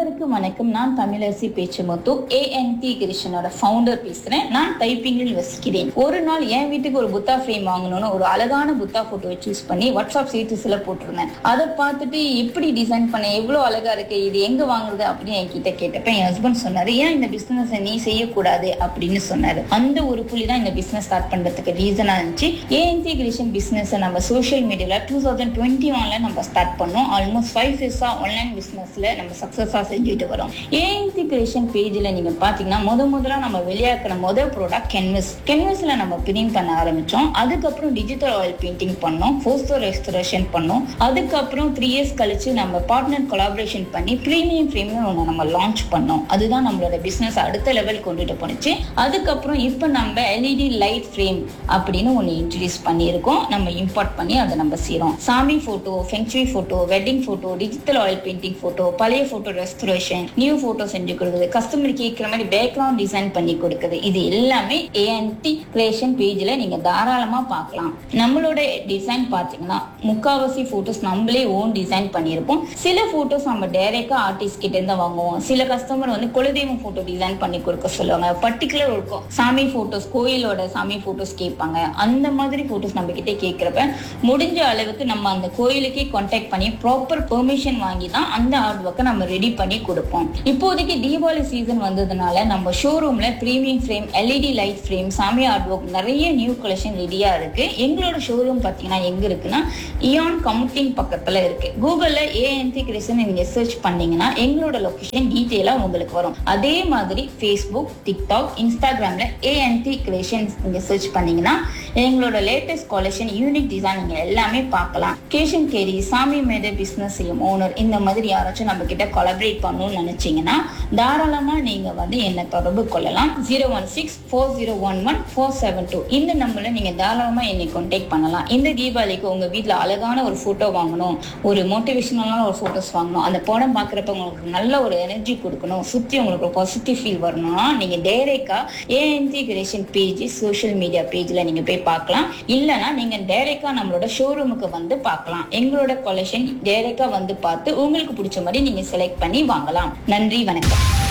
அனைவருக்கும் வணக்கம் நான் தமிழரசி பேச்சுமுத்து ஏஎன்டி கிருஷ்ணனோட ஃபவுண்டர் பேசுறேன் நான் டைப்பிங்கில் வசிக்கிறேன் ஒரு நாள் என் வீட்டுக்கு ஒரு புத்தா ஃப்ரேம் வாங்கணும்னு ஒரு அழகான புத்தா போட்டோவை சூஸ் பண்ணி வாட்ஸ்அப் ஸ்டேட்டஸ்ல போட்டிருந்தேன் அதை பார்த்துட்டு எப்படி டிசைன் பண்ண எவ்வளவு அழகா இருக்கு இது எங்க வாங்குறது அப்படின்னு என்கிட்ட கேட்டப்ப என் ஹஸ்பண்ட் சொன்னாரு ஏன் இந்த பிசினஸ் நீ செய்யக்கூடாது அப்படின்னு சொன்னாரு அந்த ஒரு புள்ளி தான் இந்த பிசினஸ் ஸ்டார்ட் பண்றதுக்கு ரீசனா இருந்துச்சு ஏஎன்டி கிரியேஷன் பிசினஸ் நம்ம சோஷியல் மீடியால டூ தௌசண்ட் டுவெண்ட்டி ஒன்ல நம்ம ஸ்டார்ட் பண்ணோம் ஆல்மோஸ்ட் ஃபைவ் இயர்ஸா ஆன்லைன் பிசினஸ்ல நம்ம சக்சஸா செஞ்சுட்டு வரோம் ஏஎன்டி கிரியேஷன் பேஜ்ல நீங்க பாத்தீங்கன்னா முத முதல்ல நம்ம வெளியாக்கின முதல் ப்ராடக்ட் கென்வஸ் கென்வஸ்ல நம்ம பிரிண்ட் பண்ண ஆரம்பிச்சோம் அதுக்கப்புறம் டிஜிட்டல் ஆயில் பெயிண்டிங் பண்ணோம் போஸ்டர் ரெஸ்டரேஷன் பண்ணோம் அதுக்கப்புறம் த்ரீ இயர்ஸ் கழிச்சு நம்ம பார்ட்னர் கொலாபரேஷன் பண்ணி ப்ரீமியம் ஃப்ரேம்னு ஒன்று நம்ம லான்ச் பண்ணோம் அதுதான் நம்மளோட பிசினஸ் அடுத்த லெவல் கொண்டுட்டு போனுச்சு அதுக்கப்புறம் இப்போ நம்ம எல்இடி லைட் ஃப்ரேம் அப்படின்னு ஒன்று இன்ட்ரடியூஸ் பண்ணியிருக்கோம் நம்ம இம்போர்ட் பண்ணி அதை நம்ம செய்கிறோம் சாமி ஃபோட்டோ ஃபென்ச்சுரி photo wedding photo digital oil painting photo பழைய ஃபோட்டோ ரெஸ்டரேஷன் நியூ ஃபோட்டோ செஞ்சு கொடுக்குது கஸ்டமர் கேட்குற மாதிரி பேக்ரவுண்ட் டிசைன் பண்ணி கொடுக்குது இது எல்லாமே ஏஎன்டி கிரியேஷன் பேஜில் நீங்கள் தாராளமாக பார்க்கலாம் நம்மளோட டிசைன் பார்த்தீங்கன்னா முக்காவாசி ஃபோட்டோஸ் நம்மளே ஓன் டிசைன் பண்ணியிருப்போம் சில ஃபோட்டோஸ் நம்ம டைரெக்டாக ஆர்டிஸ்ட் கிட்ட இருந்து வாங்குவோம் சில கஸ்டமர் வந்து குலதெய்வம் ஃபோட்டோ டிசைன் பண்ணி கொடுக்க சொல்லுவாங்க பர்டிகுலர் இருக்கும் சாமி ஃபோட்டோஸ் கோயிலோட சாமி ஃபோட்டோஸ் கேட்பாங்க அந்த மாதிரி ஃபோட்டோஸ் நம்ம கிட்ட கேட்குறப்ப முடிஞ்ச அளவுக்கு நம்ம அந்த கோயிலுக்கே கான்டாக்ட் பண்ணி ப்ராப்பர் பெர்மிஷன் வாங்கி தான் அந்த ஆர்ட் ஒர்க்கை நம்ம ரெடி பண்ணி கொடுப்போம் இப்போதைக்கு தீபாவளி சீசன் வந்ததுனால நம்ம ஷோரூம்ல premium frame LED light frame சாமி ஆர்ட் ஒர்க் நிறைய நியூ கலெக்ஷன் ரெடியா இருக்கு எங்களோட ஷோரூம் பார்த்தீங்கன்னா எங்க இருக்குன்னா இயான் கம்யூட்டிங் பக்கத்துல இருக்கு கூகுள்ல ஏஎன்டி கிரியேஷன் நீங்க சர்ச் பண்ணீங்கன்னா எங்களோட லொகேஷன் டீட்டெயிலா உங்களுக்கு வரும் அதே மாதிரி ஃபேஸ்புக் டிக்டாக் இன்ஸ்டாகிராம்ல ஏஎன்டி கிரியேஷன் நீங்க சர்ச் பண்ணீங்கன்னா எங்களோட லேட்டஸ்ட் கலெக்ஷன் யூனிக் டிசைன் நீங்க எல்லாமே பார்க்கலாம் கேஷன் கேரி சாமி மேட பிசினஸ் செய்யும் ஓனர் இந்த மாதிரி யாராச்சும் நம்ம கிட்ட கொலபரேட் பண்ணணும்னு நினைச்சீங்கன்னா தாராளமா நீங்க வந்து என்னை தொடர்பு கொள்ளலாம் zero one six four zero one one four seven two இந்த நம்பர்ல நீங்க தாராளமா என்னை கான்டாக்ட் பண்ணலாம் இந்த தீபாவளிக்கு உங்க வீட்ல அழகான ஒரு போட்டோ வாங்கணும் ஒரு மோட்டிவேஷனலான ஒரு போட்டோஸ் வாங்கணும் அந்த படம் பாக்குறப்ப உங்களுக்கு நல்ல ஒரு எனர்ஜி கொடுக்கணும் சுத்தி உங்களுக்கு ஒரு பாசிட்டிவ் ஃபீல் வரணும்னா நீங்க டைரக்டா A N D creation page social media பேஜ்ல நீங்க போய் பார்க்கலாம் இல்லைன்னா நீங்க டைரக்டா நம்மளோட ஷோரூமுக்கு வந்து பார்க்கலாம் எங்களோட கலெக்ஷன் டைரக்டா வந்து பார்த்து உங்களுக்கு பிடிச்ச மாதிரி நீங்க செலக்ட் பண்ணி வாங்கலாம் நன்றி வணக்கம்